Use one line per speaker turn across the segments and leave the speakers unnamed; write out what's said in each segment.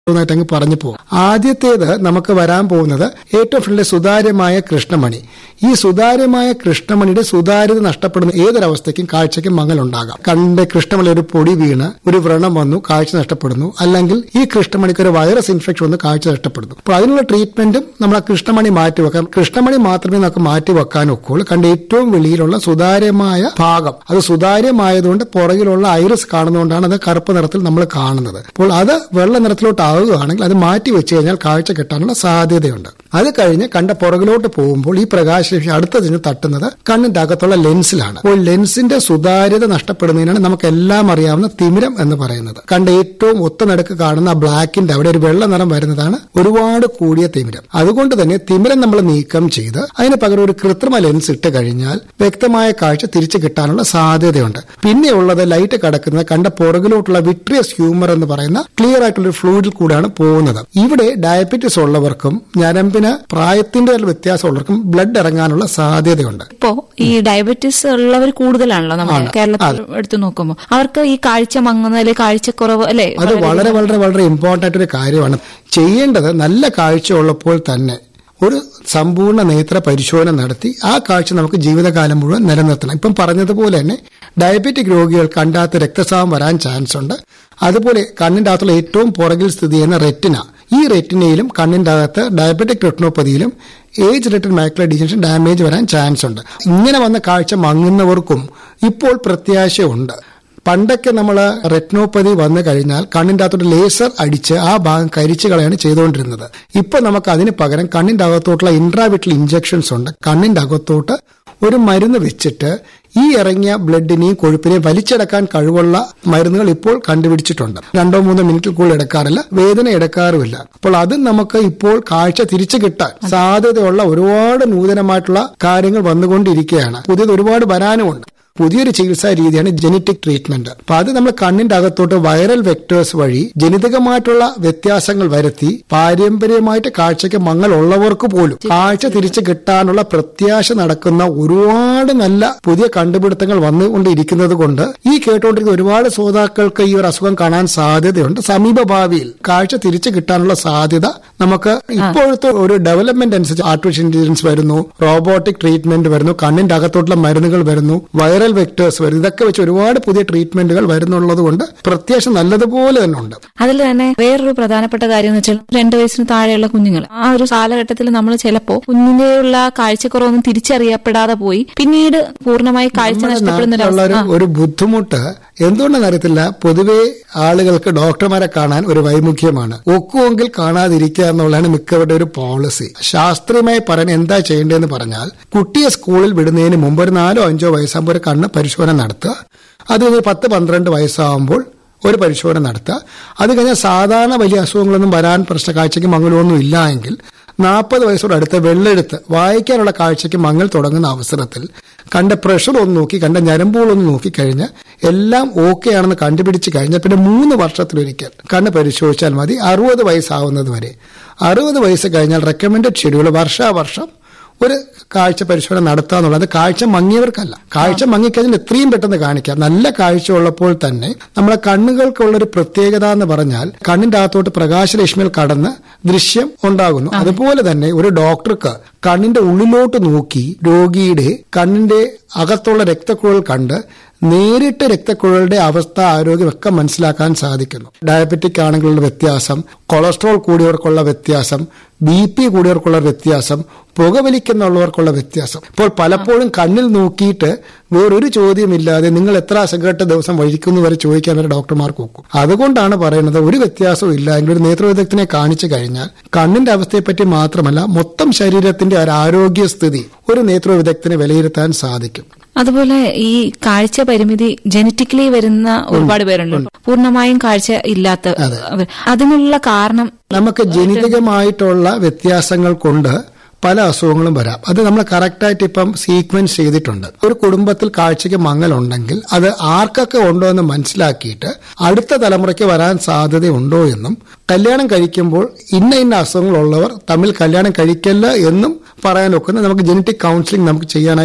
ായിട്ട് അങ്ങ് പറഞ്ഞു പോകും ആദ്യത്തേത് നമുക്ക് വരാൻ പോകുന്നത് ഏറ്റവും ഫ്രണ്ടിലെ സുതാര്യമായ കൃഷ്ണമണി ഈ സുതാര്യമായ കൃഷ്ണമണിയുടെ സുതാര്യത നഷ്ടപ്പെടുന്ന ഏതൊരവസ്ഥയ്ക്കും കാഴ്ചയ്ക്കും മങ്ങലുണ്ടാകാം കണ്ണിന്റെ കൃഷ്ണമണി ഒരു പൊടി വീണ് ഒരു വ്രണം വന്നു കാഴ്ച നഷ്ടപ്പെടുന്നു അല്ലെങ്കിൽ ഈ കൃഷ്ണമണിക്ക് ഒരു വൈറസ് ഇൻഫെക്ഷൻ വന്ന് കാഴ്ച നഷ്ടപ്പെടുന്നു അപ്പോൾ അതിനുള്ള ട്രീറ്റ്മെന്റും നമ്മൾ ആ കൃഷ്ണമണി മാറ്റി വെക്കാം കൃഷ്ണമണി മാത്രമേ നമുക്ക് മാറ്റി വെക്കാൻ ഒക്കുള്ളൂ കണ്ട ഏറ്റവും വെളിയിലുള്ള സുതാര്യമായ ഭാഗം അത് സുതാര്യമായതുകൊണ്ട് പുറകിലുള്ള ഐറിസ് കാണുന്നതുകൊണ്ടാണ് അത് കറുപ്പ് നിറത്തിൽ നമ്മൾ കാണുന്നത് അപ്പോൾ അത് വെള്ള നിറത്തിലോട്ട് ആവുകയാണെങ്കിൽ അത് മാറ്റി വെച്ച് കഴിഞ്ഞാൽ കാഴ്ച കിട്ടാനുള്ള സാധ്യതയുണ്ട് അത് കഴിഞ്ഞ് കണ്ട പുറകിലോട്ട് പോകുമ്പോൾ ഈ പ്രകാശരശ്മി അടുത്തതിന് തട്ടുന്നത് കണ്ണിന്റെ അകത്തുള്ള ലെൻസിലാണ് അപ്പോൾ ലെൻസിന്റെ സുതാര്യത നഷ്ടപ്പെടുന്നതിനാണ് നമുക്ക് എല്ലാം അറിയാവുന്ന തിമിരം എന്ന് പറയുന്നത് കണ്ട ഏറ്റവും ഒത്തനടുക്ക് കാണുന്ന ബ്ലാക്കിന്റെ അവിടെ ഒരു വെള്ള നിറം വരുന്നതാണ് ഒരുപാട് കൂടിയ തിമിരം അതുകൊണ്ട് തന്നെ തിമിരം നമ്മൾ നീക്കം ചെയ്ത് അതിന് പകരം ഒരു കൃത്രിമ ലെൻസ് ഇട്ട് കഴിഞ്ഞാൽ വ്യക്തമായ കാഴ്ച തിരിച്ചു കിട്ടാനുള്ള സാധ്യതയുണ്ട് പിന്നെ ഉള്ളത് ലൈറ്റ് കടക്കുന്നത് കണ്ട പുറകിലോട്ടുള്ള വിട്രിയസ് ഹ്യൂമർ എന്ന് പറയുന്ന ക്ലിയർ ആയിട്ടുള്ള ഒരു ഫ്ലൂയിഡിൽ കൂടെയാണ് പോകുന്നത് ഇവിടെ ഡയബറ്റിസ് ഉള്ളവർക്കും ഞരമ്പിന് പ്രായത്തിന്റെ വ്യത്യാസമുള്ളവർക്കും ബ്ലഡ് ഇറങ്ങാനുള്ള സാധ്യതയുണ്ട്
ഇപ്പോ ഈ ഡയബറ്റീസ് ഉള്ളവർ കൂടുതലാണല്ലോ നമ്മൾ
ആണ്.
കേരളത്തിൽ എടുത്തു നോക്കുമ്പോൾ അവർക്ക് ഈ കാഴ്ച മങ്ങുന്നതിൽ കാഴ്ചക്കുറവ് അല്ലെ
അത് വളരെ വളരെ വളരെ ഇമ്പോർട്ടന്റ് ആയിട്ടൊരു കാര്യമാണ് ചെയ്യേണ്ടത് നല്ല കാഴ്ച ഉള്ളപ്പോൾ തന്നെ ഒരു സമ്പൂർണ്ണ നേത്ര പരിശോധന നടത്തി ആ കാഴ്ച നമുക്ക് ജീവിതകാലം മുഴുവൻ നിലനിർത്തണം ഇപ്പം പറഞ്ഞതുപോലെ തന്നെ ഡയബറ്റിക് രോഗികൾ കണ്ടാത്ത രക്തസ്രാവം വരാൻ ചാൻസ് ഉണ്ട് അതുപോലെ കണ്ണിന്റെ അകത്തുള്ള ഏറ്റവും പുറകിൽ സ്ഥിതി ചെയ്യുന്ന റെറ്റിന ഈ റെറ്റിനയിലും കണ്ണിന്റെ അകത്ത് ഡയബറ്റിക് റെറ്റിനോപ്പതിയിലും age related macular degeneration damage വരാൻ ചാൻസ് ഉണ്ട് ഇങ്ങനെ വന്ന കാഴ്ച മങ്ങുന്നവർക്കും ഇപ്പോൾ പ്രത്യാശയുണ്ട് പണ്ടൊക്കെ നമ്മൾ റെറ്റിനോപ്പതി വന്നു കഴിഞ്ഞാൽ കണ്ണിന്റെ അകത്തോട്ട് ലേസർ അടിച്ച് ആ ഭാഗം കരിച്ചു കളയാണ് ചെയ്തുകൊണ്ടിരുന്നത് ഇപ്പൊ നമുക്ക് അതിന് പകരം കണ്ണിന്റെ അകത്തോട്ടുള്ള ഇൻട്രാവിറ്റൽ ഇഞ്ചക്ഷൻസ് ഉണ്ട് കണ്ണിന്റെ അകത്തോട്ട് ഒരു മരുന്ന് വെച്ചിട്ട് ഈ ഇറങ്ങിയ ബ്ലഡിനെയും കൊഴുപ്പിനെയും വലിച്ചെടുക്കാൻ കഴിവുള്ള മരുന്നുകൾ ഇപ്പോൾ കണ്ടുപിടിച്ചിട്ടുണ്ട് രണ്ടോ മൂന്നോ മിനിറ്റ് കൂടുതൽ എടുക്കാറില്ല വേദന എടുക്കാറുമില്ല അപ്പോൾ അത് നമുക്ക് ഇപ്പോൾ കാഴ്ച തിരിച്ചു കിട്ടാൻ സാധ്യതയുള്ള ഒരുപാട് നൂതനമായിട്ടുള്ള കാര്യങ്ങൾ വന്നുകൊണ്ടിരിക്കുകയാണ് പുതിയത് ഒരുപാട് വരാനുമുണ്ട് പുതിയൊരു ചികിത്സാ രീതിയാണ് ജനറ്റിക് ട്രീറ്റ്മെന്റ് അപ്പൊ അത് നമ്മൾ കണ്ണിന്റെ അകത്തോട്ട് വൈറൽ വെക്ടേഴ്സ് വഴി ജനിതകമായിട്ടുള്ള വ്യത്യാസങ്ങൾ വരുത്തി പാരമ്പര്യമായിട്ട് കാഴ്ചയ്ക്ക് മങ്ങൽ ഉള്ളവർക്ക് പോലും കാഴ്ച തിരിച്ചു കിട്ടാനുള്ള പ്രത്യാശ നടക്കുന്ന ഒരുപാട് നല്ല പുതിയ കണ്ടുപിടുത്തങ്ങൾ വന്നുകൊണ്ടിരിക്കുന്നത് കൊണ്ട് ഈ കേട്ടുകൊണ്ടിരിക്കുന്ന ഒരുപാട് ശ്രോതാക്കൾക്ക് ഈ ഒരു അസുഖം കാണാൻ സാധ്യതയുണ്ട് സമീപ ഭാവിയിൽ കാഴ്ച തിരിച്ചു കിട്ടാനുള്ള സാധ്യത നമുക്ക് ഇപ്പോഴത്തെ ഒരു ഡെവലപ്മെന്റ് അനുസരിച്ച് ആർട്ടിഫിഷ്യൽ ഇന്റലിജൻസ് വരുന്നു റോബോട്ടിക് ട്രീറ്റ്മെന്റ് വരുന്നു കണ്ണിന്റെ അകത്തോട്ടുള്ള മരുന്നുകൾ വരുന്നു വൈറൽ വെക്ടേഴ്സ് വരുന്നു ഇതൊക്കെ വെച്ച് ഒരുപാട് പുതിയ ട്രീറ്റ്മെന്റുകൾ വരുന്നുള്ളത് കൊണ്ട് പ്രത്യാശ നല്ലതുപോലെ തന്നെ ഉണ്ട്
അതിൽ തന്നെ വേറൊരു പ്രധാനപ്പെട്ട കാര്യം എന്ന് വെച്ചാൽ രണ്ടു വയസ്സിന് താഴെയുള്ള കുഞ്ഞുങ്ങൾ ആ ഒരു കാലഘട്ടത്തിൽ നമ്മൾ ചിലപ്പോ കുഞ്ഞിന്റെയുള്ള കാഴ്ചക്കുറവൊന്നും തിരിച്ചറിയപ്പെടാതെ പോയി പിന്നീട് പൂർണ്ണമായി കാഴ്ച
നമ്മുടെ
നഷ്ടപ്പെടുന്ന ഒരു
നാട്ടിലുള്ള
അവസ്ഥ
ഒരു- ഒരു ബുദ്ധിമുട്ട് എന്തുകൊണ്ടെന്ന് അറിയത്തില്ല പൊതുവെ ആളുകൾക്ക് ഡോക്ടർമാരെ കാണാൻ ഒരു വൈമുഖ്യമാണ് ഒക്കുമെങ്കിൽ കാണാതിരിക്കുക എന്നുള്ളതാണ് മിക്കവരുടെ ഒരു പോളിസി ശാസ്ത്രീയമായി പറയാൻ എന്താ ചെയ്യേണ്ടതെന്ന് പറഞ്ഞാൽ കുട്ടിയെ സ്കൂളിൽ വിടുന്നതിന് മുമ്പ് ഒരു നാലോ അഞ്ചോ വയസ്സാകുമ്പോൾ ഒരു കണ്ണ് പരിശോധന നടത്തുക അത് കഴിഞ്ഞ് പത്ത് പന്ത്രണ്ട് വയസ്സാകുമ്പോൾ ഒരു പരിശോധന നടത്തുക അത് കഴിഞ്ഞാൽ സാധാരണ വലിയ അസുഖങ്ങളൊന്നും വരാൻ പ്രശ്ന കാഴ്ചയ്ക്ക് മങ്ങലൊന്നും ഇല്ല എങ്കിൽ നാൽപ്പത് വയസ്സോട് അടുത്ത് വെള്ളെടുത്ത് വായിക്കാനുള്ള കാഴ്ചയ്ക്ക് മങ്ങൽ തുടങ്ങുന്ന അവസരത്തിൽ കണ്ട പ്രഷർ ഒന്ന് നോക്കി കണ്ട ഞരമ്പുകളൊന്ന് നോക്കിക്കഴിഞ്ഞ് എല്ലാം ഓക്കെ ആണെന്ന് കണ്ടുപിടിച്ച് കഴിഞ്ഞാൽ പിന്നെ മൂന്ന് വർഷത്തിലൊരിക്കൽ കണ്ണ് പരിശോധിച്ചാൽ മതി അറുപത് വയസ്സാവുന്നത് വരെ അറുപത് വയസ്സ് കഴിഞ്ഞാൽ റെക്കമെൻഡഡ് ഷെഡ്യൂൾ വർഷാവർഷം ഒരു കാഴ്ച പരിശോധന നടത്തുക എന്നുള്ളത് കാഴ്ച മങ്ങിയവർക്കല്ല കാഴ്ച മങ്ങിക്കഴിഞ്ഞാൽ എത്രയും പെട്ടെന്ന് കാണിക്കാം നല്ല കാഴ്ച ഉള്ളപ്പോൾ തന്നെ നമ്മളെ കണ്ണുകൾക്കുള്ള ഒരു പ്രത്യേകത എന്ന് പറഞ്ഞാൽ കണ്ണിന്റെ അകത്തോട്ട് പ്രകാശരശ്മികൾ കടന്ന് ദൃശ്യം ഉണ്ടാകുന്നു അതുപോലെ തന്നെ ഒരു ഡോക്ടർക്ക് കണ്ണിന്റെ ഉള്ളിലോട്ട് നോക്കി രോഗിയുടെ കണ്ണിന്റെ അകത്തുള്ള രക്തക്കുഴൽ കണ്ട് നേരിട്ട് രക്തക്കുഴലുടെ അവസ്ഥ ആരോഗ്യമൊക്കെ മനസ്സിലാക്കാൻ സാധിക്കുന്നു ഡയബറ്റിക് ആണെങ്കിലുള്ള വ്യത്യാസം കൊളസ്ട്രോൾ കൂടിയവർക്കുള്ള വ്യത്യാസം ബി പി കൂടിയവർക്കുള്ള വ്യത്യാസം പുകവലിക്കുന്നുള്ളവർക്കുള്ള വ്യത്യാസം ഇപ്പോൾ പലപ്പോഴും കണ്ണിൽ നോക്കിയിട്ട് വേറൊരു ചോദ്യമില്ലാതെ നിങ്ങൾ എത്ര സിഗരറ്റ് ദിവസം വഴിക്കുന്നു വരെ ചോദിക്കാൻ വരെ ഡോക്ടർമാർക്ക് നോക്കും അതുകൊണ്ടാണ് പറയുന്നത് ഒരു വ്യത്യാസവും ഇല്ല എങ്കിൽ ഒരു നേത്രവിദഗ്ധനെ കാണിച്ചു കഴിഞ്ഞാൽ കണ്ണിന്റെ അവസ്ഥയെപ്പറ്റി മാത്രമല്ല മൊത്തം ശരീരത്തിന്റെ ഒരു ആരോഗ്യസ്ഥിതി ഒരു നേത്രവിദഗ്ധനെ വിലയിരുത്താൻ സാധിക്കും
അതുപോലെ ഈ കാഴ്ച പരിമിതി ജനറ്റിക്കലി വരുന്ന ഒരുപാട് പേരുണ്ട് പൂർണ്ണമായും കാഴ്ച ഇല്ലാത്ത അവർ. അതിനുള്ള കാരണം
നമുക്ക് ജനിതകമായിട്ടുള്ള വ്യത്യാസങ്ങൾ കൊണ്ട് പല അസുഖങ്ങളും വരാം അത് നമ്മൾ കറക്റ്റായിട്ട് ഇപ്പം സീക്വൻസ് ചെയ്തിട്ടുണ്ട് ഒരു കുടുംബത്തിൽ കാഴ്ചയ്ക്ക് മങ്ങലുണ്ടെങ്കിൽ അത് ആർക്കൊക്കെ ഉണ്ടോ എന്ന് മനസ്സിലാക്കിയിട്ട് അടുത്ത തലമുറയ്ക്ക് വരാൻ സാധ്യതയുണ്ടോ എന്നും കല്യാണം കഴിക്കുമ്പോൾ ഇന്ന ഇന്ന അസുഖങ്ങളുള്ളവർ തമ്മിൽ കല്യാണം കഴിക്കല്ല എന്നും പറയാനൊക്കുന്ന നമുക്ക് ജനറ്റിക് കൗൺസിലിംഗ് നമുക്ക് ചെയ്യാനായിട്ട് ഒക്കും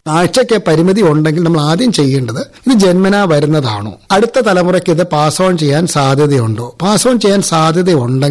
കാഴ്ചയ്ക്ക് പരിമിതി ഉണ്ടെങ്കിൽ നമ്മൾ ആദ്യം ചെയ്യേണ്ടത് ഇത് ജന്മനാ വരുന്നതാണോ അടുത്ത തലമുറയ്ക്ക് ഇത് പാസ് ഓൺ ചെയ്യാൻ സാധ്യതയുണ്ടോ പാസ് ഓൺ ചെയ്യാൻ സാധ്യതയുണ്ടെങ്കിൽ